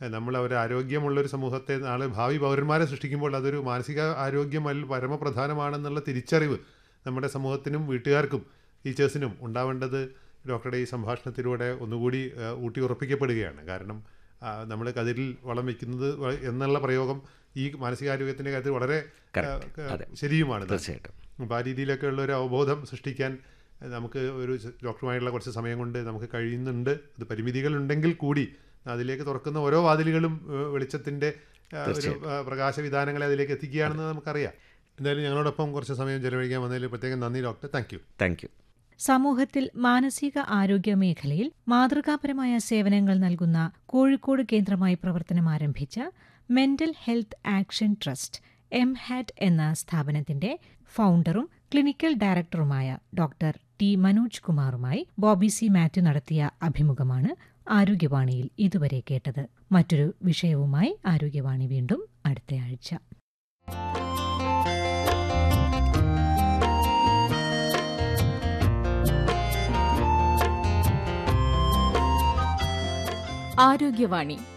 നമ്മൾ ഒരു ആരോഗ്യമുള്ളൊരു സമൂഹത്തെ നാളെ ഭാവി പൗരന്മാരെ സൃഷ്ടിക്കുമ്പോൾ അതൊരു മാനസിക ആരോഗ്യം അതിൽ പരമപ്രധാനമാണെന്നുള്ള തിരിച്ചറിവ് നമ്മുടെ സമൂഹത്തിനും വീട്ടുകാർക്കും ടീച്ചേഴ്സിനും ഉണ്ടാവേണ്ടത് ഡോക്ടറുടെ ഈ സംഭാഷണത്തിലൂടെ ഒന്നുകൂടി ആ, ഊട്ടി ഉറപ്പിക്കപ്പെടുകയാണ് കാരണം നമ്മൾ കതിരിൽ വളം വയ്ക്കുന്നത് വ- എന്നുള്ള പ്രയോഗം ഈ മാനസികാരോഗ്യത്തിൻ്റെ കാര്യത്തിൽ വളരെ ആ, ആ, ശരിയുമാണ് തീർച്ചയായിട്ടും അപ്പോൾ ആ രീതിയിലൊക്കെ ഉള്ള ഒരു അവബോധം സൃഷ്ടിക്കാൻ അഹ് നമുക്ക് ഒരു സ- ഡോക്ടറുമായുള്ള കുറച്ച് സമയം കൊണ്ട് നമുക്ക് കഴിയുന്നുണ്ട് അത് പരിമിതികളുണ്ടെങ്കിൽ കൂടി അതിലേക്ക് തുറക്കുന്ന ഓരോ വാതിലുകളും ഏഹ്, വെളിച്ചത്തിൻ്റെ ആ, ഒരു ആ, പ്രകാശവിധാനങ്ങളെ അതിലേക്ക് എത്തിക്കുകയാണെന്ന് നമുക്കറിയാം എന്തായാലും ഞങ്ങളോടൊപ്പം കുറച്ച് സമയം ചെലവഴിക്കാൻ വന്നതിൽ പ്രത്യേകം നന്ദി doctor thank you thank you സമൂഹത്തിൽ മാനസിക ആരോഗ്യ മേഖലയിൽ മാതൃകാപരമായ സേവനങ്ങൾ നൽകുന്ന കോഴിക്കോട് കേന്ദ്രമായി പ്രവർത്തനം ആരംഭിച്ച mental health action trust M hat എന്ന സ്ഥാപനത്തിന്റെ ഫൗണ്ടറും ക്ലിനിക്കൽ ഡയറക്ടറുമായ ഡോക്ടർ ടി മനോജ് കുമാറുമായി ബോബി സി മാത്യു നടത്തിയ അഭിമുഖമാണ് ആരോഗ്യവാണിയിൽ ഇതുവരെ കേട്ടത് മറ്റൊരു വിഷയവുമായി ആരോഗ്യവാണി വീണ്ടും അടുത്തയാഴ്ച ആരോഗ്യവാണി